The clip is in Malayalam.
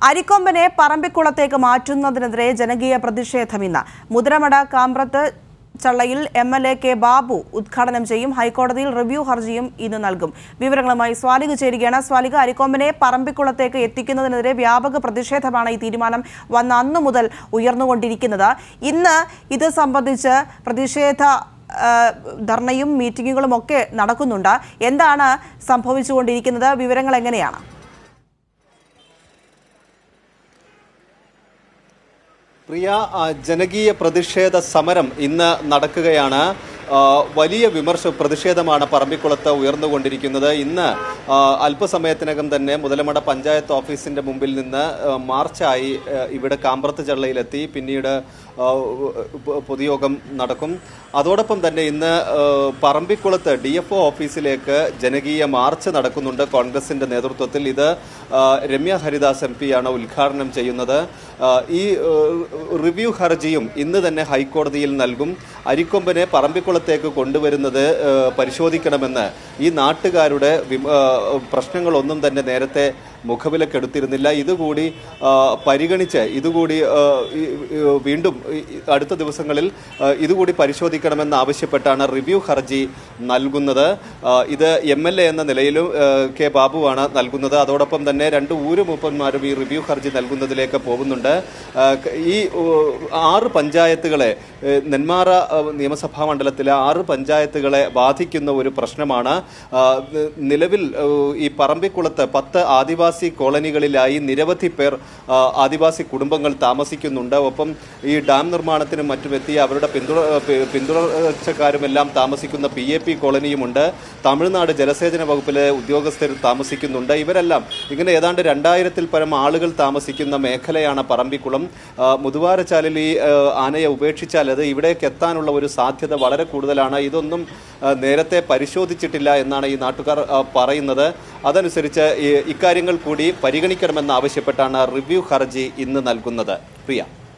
അരിക്കൊമ്പനെ പറമ്പിക്കുളത്തേക്ക് മാറ്റുന്നതിനെതിരെ ജനകീയ പ്രതിഷേധം ഇന്ന് മുദ്രമട കാമ്പ്രത്ത് ചള്ളയിൽ M L A K Babu ഉദ്ഘാടനം ചെയ്യും ഹൈക്കോടതിയിൽ റിവ്യൂ ഹർജിയും ഇന്ന് നൽകും വിവരങ്ങളുമായി സ്വാലിക ചേരുകയാണ് സ്വാലിക അരിക്കൊമ്പനെ പറമ്പിക്കുളത്തേക്ക് എത്തിക്കുന്നതിനെതിരെ വ്യാപക പ്രതിഷേധമാണ് ഈ തീരുമാനം വന്ന അന്നു മുതൽ ഉയർന്നുകൊണ്ടിരിക്കുന്നത് ഇന്ന് ഇത് സംബന്ധിച്ച് പ്രതിഷേധ ആ, ധർണയും മീറ്റിങ്ങുകളും ഒക്കെ നടക്കുന്നുണ്ട് എന്താണ് സംഭവിച്ചുകൊണ്ടിരിക്കുന്നത് വിവരങ്ങൾ എങ്ങനെയാണ് പ്രിയ ആ, ജനകീയ പ്രതിഷേധ സമരം ഇന്ന് നടക്കുകയാണ് ആ, വലിയ വിമർശ പ്രതിഷേധമാണ് പറമ്പിക്കുളത്ത് ഉയർന്നുകൊണ്ടിരിക്കുന്നത് ഇന്ന് ആ, അല്പസമയത്തിനകം തന്നെ മുതലമട പഞ്ചായത്ത് ഓഫീസിന്റെ മുമ്പിൽ നിന്ന് ആ, മാർച്ചായി ആ, ഇവിടെ കാമ്പ്രത്ത് ചള്ളയിലെത്തി പിന്നീട് ആ, പൊ- പൊതുയോഗം നടക്കും അതോടൊപ്പം തന്നെ ഇന്ന് ആ, പറമ്പിക്കുളത്ത് ഡി എഫ് ഒ ഓഫീസിലേക്ക് ജനകീയ മാർച്ച് നടക്കുന്നുണ്ട് കോൺഗ്രസിന്റെ നേതൃത്വത്തിൽ ഇത് ആ, രമ്യ ഹരിദാസ് എം പിയാണ് ഉദ്ഘാടനം ചെയ്യുന്നത് ആ, ഈ ആ, റിവ്യൂ ഹർജിയും ഇന്ന് തന്നെ ഹൈക്കോടതിയിൽ നൽകും അരിക്കൊമ്പനെ പറമ്പിക്കുളത്തേക്ക് കൊണ്ടുവരുന്നത് ആ, പരിശോധിക്കണമെന്ന് ഈ നാട്ടുകാരുടെ വിമ- ആ, പ്രശ്നങ്ങളൊന്നും തന്നെ നേരത്തെ മുഖവിലക്കെടുത്തിരുന്നില്ല ഇതുകൂടി ആ, പരിഗണിച്ച് ഇതുകൂടി ആ, ഈ- ഈ വീണ്ടും ഈ- ഈ അടുത്ത ദിവസങ്ങളിൽ ആ, ഇതുകൂടി പരിശോധിക്കണമെന്ന് ആവശ്യപ്പെട്ടാണ് റിവ്യൂ ഹർജി നൽകുന്നത് ആ, ഇത് എം എൽ എ എന്ന നിലയിലും ആ, കെ ബാബുവാണ് നൽകുന്നത് അതോടൊപ്പം തന്നെ രണ്ട് ഊരുമൂപ്പന്മാരും ഈ റിവ്യൂ ഹർജി നൽകുന്നതിലേക്ക് പോകുന്നുണ്ട് ആ, ക- ഈ ഓ, ആറ് പഞ്ചായത്തുകളെ ഏ, നെന്മാറ ആ, നിയമസഭാ മണ്ഡലത്തിലെ ആറ് പഞ്ചായത്തുകളെ ബാധിക്കുന്ന ഒരു പ്രശ്നമാണ് ആ, നി- നിലവിൽ ഏ, ഈ പറമ്പിക്കുളത്ത് പത്ത് ആദിവാസി കോളനികളിലായി നിരവധി പേർ ആ, ആദിവാസി കുടുംബങ്ങൾ താമസിക്കുന്നുണ്ട് ഒപ്പം ഈ ഡാം നിർമ്മാണത്തിനും മറ്റും എത്തിയ അവരുടെ പിന്തുണ പി- പിന്തുണച്ചക്കാരുമെല്ലാം താമസിക്കുന്ന പി എ പി കോളനിയുമുണ്ട് തമിഴ്നാട് ജലസേചന വകുപ്പിലെ ഉദ്യോഗസ്ഥർ താമസിക്കുന്നുണ്ട് ഇവരെല്ലാം ഇങ്ങനെ ഏതാണ്ട് രണ്ടായിരത്തിൽ പരം ആളുകൾ താമസിക്കുന്ന മേഖലയാണ് പറമ്പിക്കുളം ആ, മുതുവാരച്ചാലിൽ ഈ ആ, ആനയെ ഉപേക്ഷിച്ചാൽ അത് ഇവിടേക്ക് എത്താനുള്ള ഒരു സാധ്യത വളരെ കൂടുതലാണ് ഇതൊന്നും ആ, നേരത്തെ പരിശോധിച്ചിട്ടില്ല എന്നാണ് ഈ നാട്ടുകാർ ആ, പറയുന്നത് അതനുസരിച്ച് ഈ- ഇക്കാര്യങ്ങൾ കൂടി പരിഗണിക്കണമെന്ന് ആവശ്യപ്പെട്ടാണ് റിവ്യൂ ഹർജി ഇന്ന് നൽകുന്നത് പ്രിയ